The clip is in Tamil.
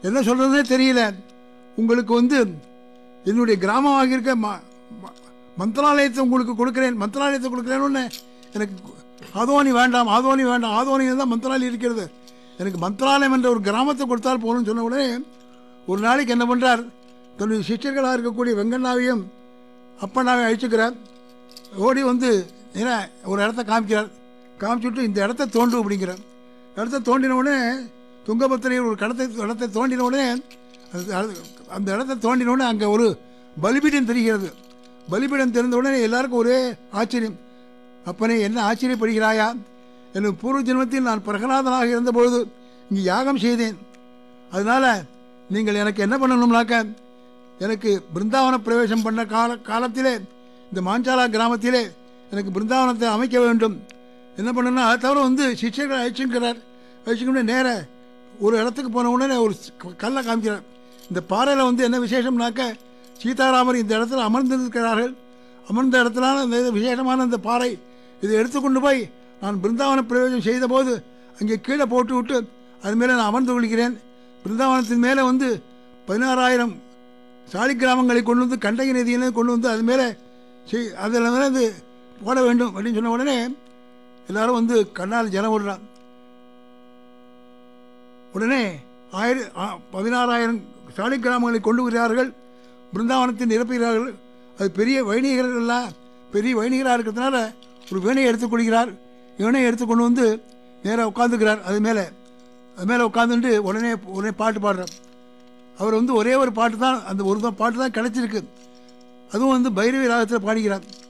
என்ன சொல்கிறதுனே தெரியல உங்களுக்கு வந்து என்னுடைய கிராமமாக இருக்க ம ம- மந்திராலயத்தை உங்களுக்கு கொடுக்குறேன் மந்திராலயத்தை கொடுக்குறேன்னு எனக்கு ஆதோனி வேண்டாம் ஆதோனி வேண்டாம் ஆதோனியில் தான் மந்திராலயம் இருக்கிறது எனக்கு மந்திராலயம் என்ற ஒரு கிராமத்தை கொடுத்தால் போகணும்னு சொன்ன உடனே ஒரு நாளைக்கு என்ன பண்ணுறார் தன்னுடைய சிஷ்யர்களாக இருக்கக்கூடிய வெங்கண்ணாவையும் அப்பண்ணாவையும் அழிச்சுக்கிறார் ஓடி வந்து ஏன்னா ஒரு இடத்த காமிக்கிறார் காமிச்சுட்டு இந்த இடத்த தோண்டு அப்படிங்கிறார் இடத்த தோண்டின உடனே துங்கபத்திரையில் ஒரு கடத்தை இடத்தை தோண்டின உடனே அது- அது- அந்த இடத்த தோண்டின உடனே அங்கே ஒரு பலிபீடம் தெரிகிறது பலிபீடம் தெரிந்த உடனே எல்லாருக்கும் ஒரே ஆச்சரியம் அப்பனே என்ன ஆச்சரியப்படுகிறாயா என் பூர்வ ஜென்மத்தில் நான் பிரகலாதனாக இருந்தபொழுது இங்கே யாகம் செய்தேன் அதனால் நீங்கள் எனக்கு என்ன பண்ணணும்னாக்க எனக்கு பிருந்தாவன பிரவேசம் பண்ண கால காலத்திலே இந்த மாஞ்சாலா கிராமத்திலே எனக்கு பிருந்தாவனத்தை அமைக்க வேண்டும் என்ன பண்ணணும்னா அதை தவிர வந்து சிஷ்யர்களை அழைச்சுங்கிறார் அழைச்சுக்கிட்டு நேர ஒரு இடத்துக்கு போன உடனே ஒரு க- கல்லை காமிக்கிறார் இந்த பாறையில் வந்து என்ன விசேஷம்னாக்க சீதாராமர் இந்த இடத்துல அமர்ந்திருக்கிறார்கள் அமர்ந்த இடத்துல இந்த இது விசேஷமான இந்த பாறை இதை எடுத்துக்கொண்டு போய் நான் பிருந்தாவன பிரவேசம் செய்தபோது அங்கே கீழே போட்டு விட்டு அது மேலே நான் அமர்ந்து கொள்கிறேன் பிருந்தாவனத்தின் மேலே வந்து பதினாறாயிரம் சாலி கிராமங்களை கொண்டு வந்து கண்டகி நதியிலே கொண்டு வந்து அது மேலே செய் அதில் மேலே இது போட வேண்டும் அப்படின்னு சொன்ன உடனே எல்லாரும் வந்து கண்ணால் ஜலம் விடுறான் உடனே ஆயிர ஆ- பதினாறாயிரம் சாலி கிராமங்களை கொண்டு வருகிறார்கள் பிருந்தாவனத்தை நிரப்புகிறார்கள் அது பெரிய வைணிகர்கள் எல்லாம் பெரிய வைணிகராக இருக்கிறதுனால ஒரு வீணையை எடுத்துக்கொள்கிறார் வீணையை எடுத்து கொண்டு வந்து நேராக உட்காந்துக்கிறார் அது மேலே அது மேலே உட்காந்துட்டு உடனே உடனே பாட்டு பாடுறார் அவர் வந்து ஒரே ஒரு பாட்டு தான் அந்த ஒரு தான் பாட்டு தான் கிடைச்சிருக்கு அதுவும் வந்து பைரவி ராகத்தில் பாடுகிறார்